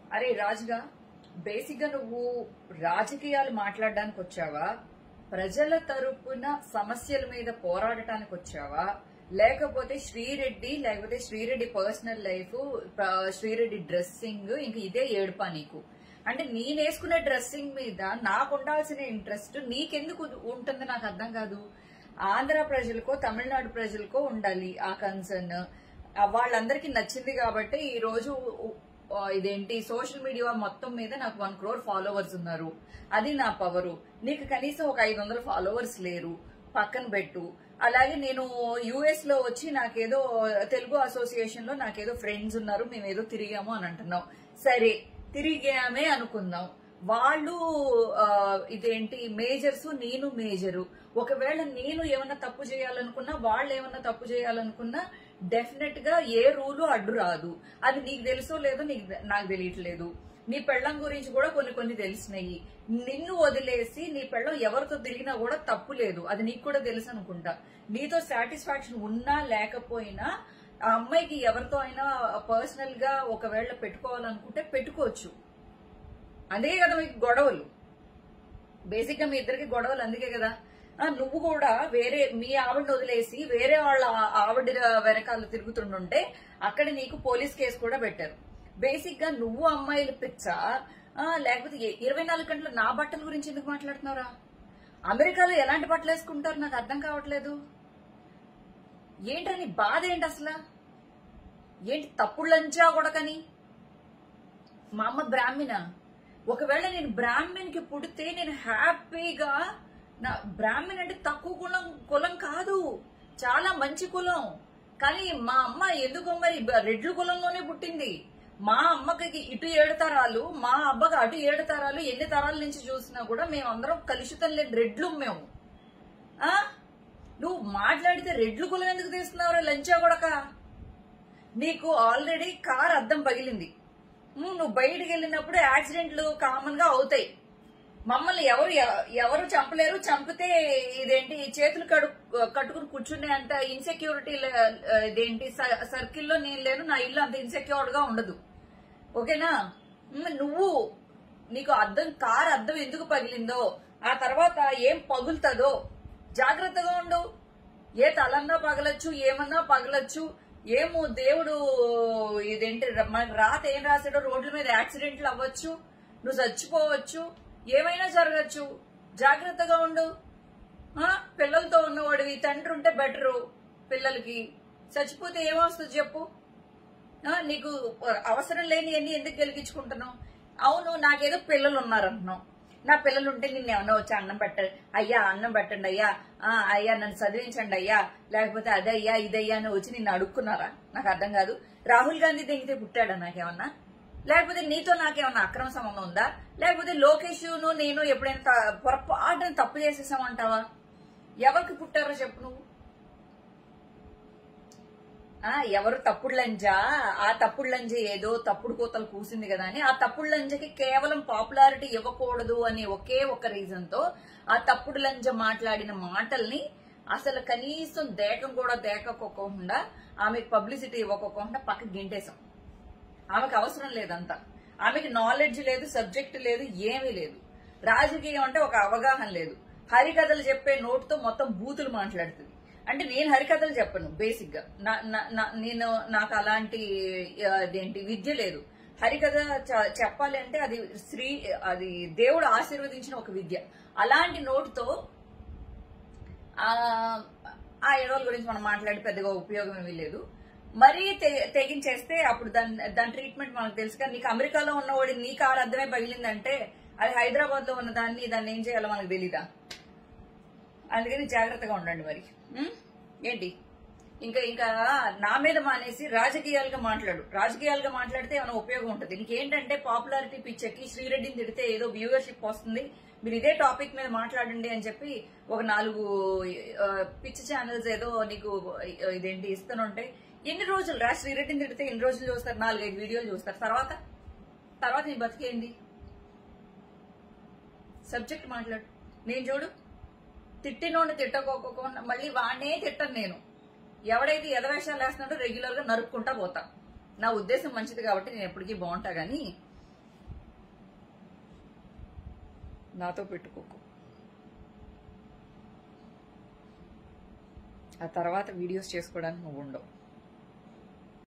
అరే రాజుగా బేసిక్ గా నువ్వు రాజకీయాలు మాట్లాడడానికి వచ్చావా ప్రజల తరపున సమస్యల మీద పోరాడటానికి వచ్చావా లేకపోతే శ్రీరెడ్డి లేకపోతే Sri Reddy personal life Sri Reddy dressing ఇంక ఇదే ఏడుపా నీకు అంటే నేను వేసుకునే డ్రెస్సింగ్ మీద నాకు ఉండాల్సిన ఇంట్రెస్ట్ నీకెందుకు ఉంటుంది నాకు అర్థం కాదు ఆంధ్ర ప్రజలకో తమిళనాడు ప్రజలకో ఉండాలి ఆ కన్సర్న్ వాళ్ళందరికీ నచ్చింది కాబట్టి ఈ రోజు ఆ, ఇదేంటి సోషల్ మీడియా మొత్తం మీద నాకు వన్ క్రోర్ ఫాలోవర్స్ ఉన్నారు అది నా పవరు నీకు కనీసం ఒక ఐదు వందల ఫాలోవర్స్ లేరు పక్కన పెట్టు అలాగే నేను యుఎస్ లో వచ్చి నాకేదో తెలుగు అసోసియేషన్ లో నాకేదో ఫ్రెండ్స్ ఉన్నారు మేము ఏదో తిరిగాము అని అంటున్నాం సరే తిరిగామే అనుకుందాం వాళ్ళు ఆ, ఇదేంటి మేజర్స్ నేను మేజరు ఒకవేళ నేను ఏమన్నా తప్పు చేయాలనుకున్నా వాళ్ళు ఏమన్నా తప్పు చేయాలనుకున్నా డెఫినెట్ గా ఏ రూలు అడ్డు రాదు అది నీకు తెలుసో లేదో నీకు నాకు తెలియట్లేదు నీ పెళ్ళం గురించి కూడా కొన్ని కొన్ని తెలిసినాయి నిన్ను వదిలేసి నీ పెళ్ళం ఎవరితో తిరిగినా కూడా తప్పు లేదు అది నీకు కూడా తెలుసు అనుకుంటా నీతో సాటిస్ఫాక్షన్ ఉన్నా లేకపోయినా ఆ అమ్మాయికి ఎవరితో అయినా పర్సనల్ గా ఒకవేళ పెట్టుకోవాలనుకుంటే పెట్టుకోవచ్చు అందుకే కదా మీకు గొడవలు బేసిక్ గా మీ ఇద్దరికి గొడవలు అందుకే కదా ఆ, నువ్వు కూడా వేరే మీ ఆవిడని వదిలేసి వేరే వాళ్ళ ఆ- ఆవిడ వెనకాల తిరుగుతుంటుంటే అక్కడ నీకు పోలీస్ కేసు కూడా పెట్టారు బేసిక్ గా నువ్వు అమ్మాయిల పిచ్చ ఆ, లేకపోతే ఏ- ఇరవై నాలుగు గంటలు నా బట్టల గురించి ఎందుకు మాట్లాడుతున్నారా అమెరికాలో ఎలాంటి బట్టలు వేసుకుంటారు నాకు అర్థం కావట్లేదు ఏంటని బాధ ఏంటి అసలు ఏంటి తప్పుడు లంచా కొడకని మా అమ్మ బ్రాహ్మణ ఒకవేళ నేను బ్రాహ్మణ్కి పుడితే నేను హ్యాపీగా నా బ్రాహ్మణ్ అంటే తక్కువ కులం కులం కాదు చాలా మంచి కులం కానీ మా అమ్మ ఎందుకో మరి బ- రెడ్లు కులంలోనే పుట్టింది మా అమ్మకి ఇటు ఏడు తరాలు మా అబ్బకి అటు ఏడు తరాలు ఎన్ని తరాల నుంచి చూసినా కూడా మేమందరం కలుషితం లేని రెడ్లు మేము ఆ నువ్వు మాట్లాడితే రెడ్లు కులం ఎందుకు తీస్తున్నావురా లంచా కొడక నీకు ఆల్రెడీ కార్ అద్దం పగిలింది ఉమ్, నువ్వు బయటికి వెళ్ళినప్పుడు యాక్సిడెంట్లు కామన్ గా అవుతాయి మమ్మల్ని ఎవరు ఎవరు చంపలేరు చంపితే ఇదేంటి చేతులు కడు కట్టుకుని కూర్చునే అంత ఇన్సెక్యూరిటీ ఇదేంటి సర్కిల్లో నేను లేను నా ఇల్లు అంత ఇన్సెక్యూర్డ్ గా ఉండదు ఓకేనా ఉమ్, నువ్వు నీకు అద్దం కార్ అద్దం ఎందుకు పగిలిందో ఆ తర్వాత ఏం పగులుతుందో జాగ్రత్తగా ఉండు ఏ తలన్నా పగలొచ్చు ఏమన్నా పగలొచ్చు ఏమో దేవుడు ఇదేంటి ర- మనకి రాత ఏం రాసాడో రోడ్ల మీద యాక్సిడెంట్లు అవ్వచ్చు నువ్వు చచ్చిపోవచ్చు ఏమైనా జరగచ్చు జాగ్రత్తగా ఉండు ఆ, పిల్లలతో ఉన్నవాడివి తండ్రి ఉంటే బెటరు పిల్లలకి చచ్చిపోతే ఏమొస్తుంది చెప్పు ఆ, నీకు అవసరం లేని అన్ని ఎందుకు గెలిగించుకుంటున్నావు అవును నాకేదో పిల్లలు ఉన్నారంటున్నావు నా పిల్లలు ఉంటే నిన్ను ఏమన్నా వచ్చి అన్నం పెట్ట అయ్యా అన్నం పెట్టండి అయ్యా ఆ, అయ్యా నన్ను చదివించండి అయ్యా లేకపోతే అదయ్యా ఇదయ్యా అని వచ్చి నిన్ను అడుక్కున్నారా నాకు అర్థం కాదు రాహుల్ గాంధీ దిగితే పుట్టాడా నాకేమన్నా లేకపోతే నీతో నాకేమన్నా అక్రమ సంబంధం ఉందా లేకపోతే లోకేష్ నేను ఎప్పుడైనా త- పొరపాటున తప్పు చేసేసామంటావా ఎవరికి పుట్టారో చెప్పు నువ్వు ఆ ఎవరు తప్పుడు లంజా ఆ తప్పుడు లంజ ఏదో తప్పుడు కోతలు కూసింది కదా అని ఆ తప్పుడు లంజకి కేవలం పాపులారిటీ ఇవ్వకూడదు అనే ఒకే ఒక రీజన్ తో ఆ తప్పుడు లంజ మాట్లాడిన మాటల్ని అసలు కనీసం దేకం కూడా దేకకోకుండా ఆమెకు పబ్లిసిటీ ఇవ్వకోకుండా పక్కకి గింటేశాం ఆమెకు అవసరం లేదంతా ఆమెకి నాలెడ్జ్ లేదు సబ్జెక్ట్ లేదు ఏమీ లేదు రాజకీయం అంటే ఒక అవగాహన లేదు హరికథలు చెప్పే నోటుతో మొత్తం బూతులు మాట్లాడుతుంది అంటే నేను హరికథలు చెప్పను బేసిక్ గా నా- నా- నా- నేను నాకు అలాంటి ఆ, అదేంటి విద్య లేదు హరికథ చ- చెప్పాలి అంటే అది శ్రీ అది దేవుడు ఆశీర్వదించిన ఒక విద్య అలాంటి నోటుతో ఆ ఆ ఎడవల గురించి మనం మాట్లాడి పెద్దగా ఉపయోగం ఏమీ లేదు మరీ తె- తెగించేస్తే అప్పుడు దాని దాని ట్రీట్మెంట్ మనకు తెలుసు కానీ నీకు అమెరికాలో ఉన్నవాడి నీ కారు అర్థమే పగిలిందంటే అది హైదరాబాద్ లో ఉన్న దాన్ని దాన్ని ఏం చేయాలో మనకు తెలీదా అందుకని జాగ్రత్తగా ఉండండి మరి ఉం? ఏంటి ఇంకా ఇంకా నా మీద మానేసి రాజకీయాలుగా మాట్లాడు రాజకీయాలుగా మాట్లాడితే ఏమైనా ఉపయోగం ఉంటుంది నీకేంటంటే పాపులారిటీ పిచ్చకి శ్రీరెడ్డిని తిడితే ఏదో వ్యూవర్షిప్ వస్తుంది మీరు ఇదే టాపిక్ మీద మాట్లాడండి అని చెప్పి ఒక నాలుగు ఆ, పిచ్చి ఛానల్స్ ఏదో నీకు ఆ, ఇదేంటి ఇస్తానుంటే ఎన్ని రోజులు రా శ్రీరెడ్డిని తిడితే ఎన్ని రోజులు చూస్తారు నాలుగైదు వీడియోలు చూస్తారు తర్వాత తర్వాత నీ బతికేంది సబ్జెక్ట్ మాట్లాడు నేను చూడు తిట్టినోడిని తిట్టకోకుండా మళ్ళీ వాడినే తిట్టను నేను ఎవడైతే ఎదవేషాలు వేస్తున్నాడో రెగ్యులర్ గా నరుక్కుంటా పోతా నా ఉద్దేశం మంచిది కాబట్టి నేను ఎప్పటికీ బాగుంటా గానీ నాతో పెట్టుకోకు ఆ తర్వాత వీడియోస్ చేసుకోవడానికి నువ్వు ఉండవు